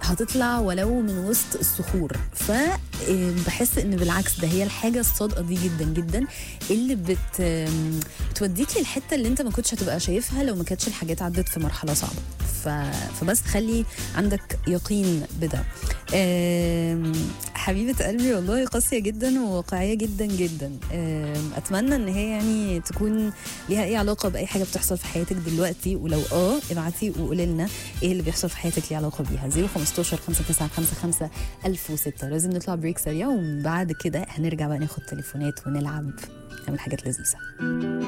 هتطلع ولو من وسط الصخور فبحس ان بالعكس ده هي الحاجه الصادقه دي جدا جدا اللي بت آم، بتوديك للحته اللي انت ما كنتش هتبقى شايفها لو ما كانتش الحاجات عدت في مرحله صعبه ف... فبس خلي عندك يقين بده آم، حبيبة قلبي والله قاسية جدا وواقعية جدا جدا آم، أتمنى إن هي يعني تكون ليها أي علاقة بأي حاجة بتحصل في حياتك دلوقتي ولو آه ابعتي وقولي لنا إيه اللي بيحصل في حياتك ليه علاقة بيها 015 5955 1006 لازم نطلع بريك سريع وبعد كده هنرجع بقى ناخد تليفونات ونلعب نعمل حاجات لذيذة